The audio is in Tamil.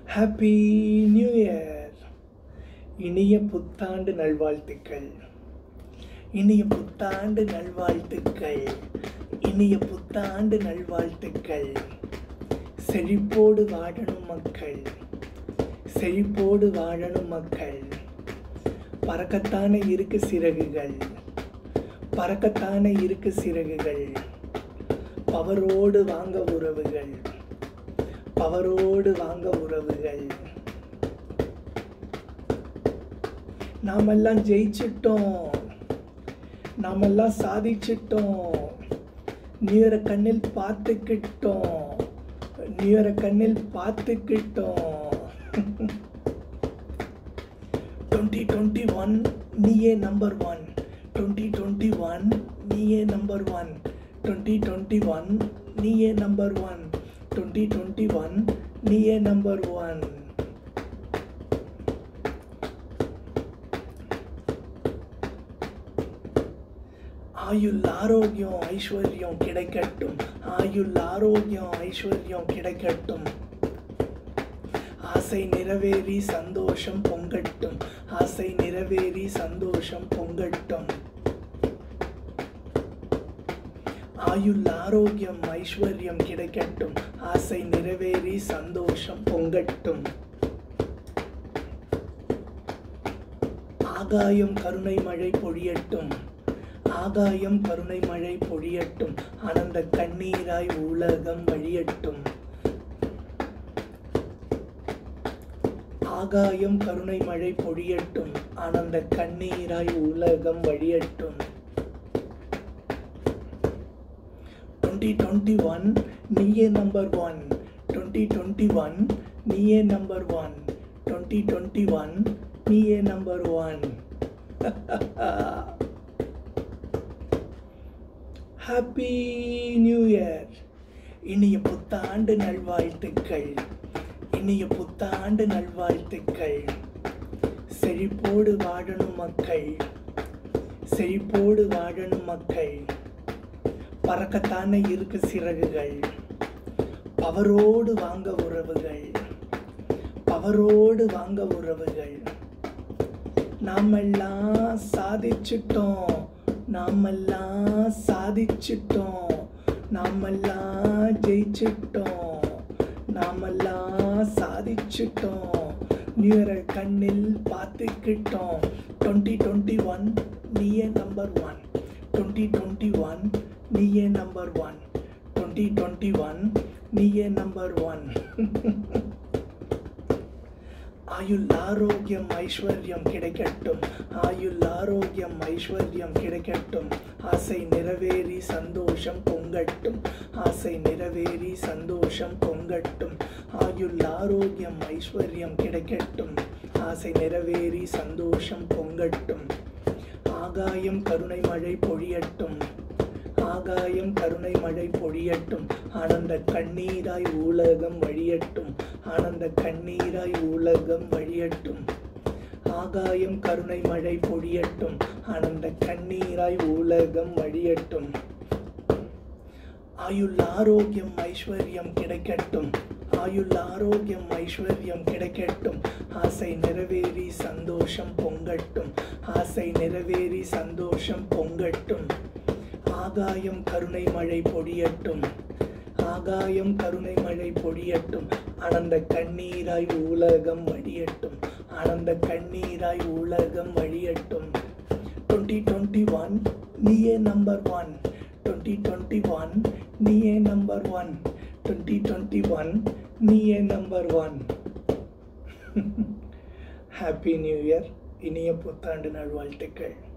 ஹாப்பி நியூ இயர் இனிய புத்தாண்டு நல்வாழ்த்துக்கள் இனிய புத்தாண்டு நல்வாழ்த்துக்கள் இனிய புத்தாண்டு நல்வாழ்த்துக்கள் செழிப்போடு வாழணும் மக்கள் செழிப்போடு வாழணும் மக்கள் பறக்கத்தானே இருக்கு சிறகுகள் பறக்கத்தானே இருக்கு சிறகுகள் பவரோடு வாங்க உறவுகள் பவரோடு வாங்க உறவுகள் நாமெல்லாம் ஜெயிச்சிட்டோம் நாமெல்லாம் சாதிச்சிட்டோம் நியூயரை கண்ணில் பார்த்துக்கிட்டோம் நியூயரை கண்ணில் பார்த்துக்கிட்டோம் டுவெண்ட்டி டுவெண்ட்டி ஒன் நீயே number one twenty twenty one நீயே number one twenty twenty one நீயே number one twenty twenty one நீயே நம்பர் ஒன் ஆயுள் ஆரோக்கியம் ஐஸ்வர்யம் கிடைக்கட்டும் ஆயுள் ஆரோக்கியம் ஐஸ்வர்யம் கிடைக்கட்டும் ஆசை நிறைவேறி சந்தோஷம் பொங்கட்டும் ஆசை நிறைவேறி சந்தோஷம் பொங்கட்டும் ஆயுள் ஆரோக்கியம் ஐஸ்வர்யம் கிடைக்கட்டும் ஆசை நிறைவேறி சந்தோஷம் பொங்கட்டும் ஆகாயம் கருணை மழை பொழியட்டும் ஆகாயம் கருணை மழை பொழியட்டும் ஆனந்த கண்ணீராய் உலகம் வழியட்டும் ஆகாயம் கருணை மழை பொழியட்டும் ஆனந்த கண்ணீராய் உலகம் வழியட்டும் டுவெண்ட்டி டுவெண்ட்டி ஒன் நீயே number one twenty twenty one நீயே number one twenty twenty one நீயே number one happy new year இனிய புத்தாண்டு நல்வாழ்த்துக்கள் இனிய புத்தாண்டு நல்வாழ்த்துக்கள் செழிப்போடு வாழணும் மக்கள் செழிப்போடு வாழணும் மக்கள் பறக்கத்தானே இருக்கு சிறகுகள் பவரோடு வாங்க உறவுகள் பவரோடு வாங்க உறவுகள் நாமெல்லாம் சாதிச்சிட்டோம் நாமெல்லாம் சாதிச்சிட்டோம் நாமெல்லாம் ஜெயிச்சிட்டோம் நாமெல்லாம் சாதிச்சிட்டோம் நியூயரை கண்ணில் பார்த்துக்கிட்டோம் டுவெண்ட்டி டுவெண்ட்டி ஒன் நீயே number one twenty twenty one நீயே number one twenty twenty one நீயே நம்பர் ஒன் ஆயுள் ஆரோக்கியம் ஐஸ்வர்யம் கிடைக்கட்டும் ஆயுள் ஆரோக்கியம் ஐஸ்வர்யம் கிடைக்கட்டும் ஆசை நிறைவேறி சந்தோஷம் பொங்கட்டும் ஆசை நிறைவேறி சந்தோஷம் பொங்கட்டும் ஆயுள் ஆரோக்கியம் ஐஸ்வர்யம் கிடைக்கட்டும் ஆசை நிறைவேறி சந்தோஷம் பொங்கட்டும் ஆகாயம் கருணை மழை பொழியட்டும் ஆகாயம் கருணை மழை பொழியட்டும் ஆனந்த கண்ணீராய் உலகம் வழியட்டும் ஆனந்த கண்ணீராய் உலகம் வழியட்டும் ஆகாயம் கருணை மழை பொழியட்டும் ஆனந்த கண்ணீராய் உலகம் வழியட்டும் ஆயுள் ஆரோக்கியம் ஐஸ்வர்யம் கிடைக்கட்டும் ஆயுள் ஆரோக்கியம் ஐஸ்வர்யம் கிடைக்கட்டும் ஆசை நிறைவேறி சந்தோஷம் பொங்கட்டும் ஆசை நிறைவேறி சந்தோஷம் பொங்கட்டும் ஆகாயம் கருணை மழை பொழியட்டும் ஆகாயம் கருணை மழை பொழியட்டும் ஆனந்த கண்ணீராய் உலகம் வழியட்டும் ஆனந்த கண்ணீராய் உலகம் வழியட்டும் டுவெண்ட்டி டுவெண்ட்டி ஒன் நீயே number one twenty twenty one நீயே number one twenty twenty one நீயே number one happy new year இனிய புத்தாண்டு நல்வாழ்த்துக்கள்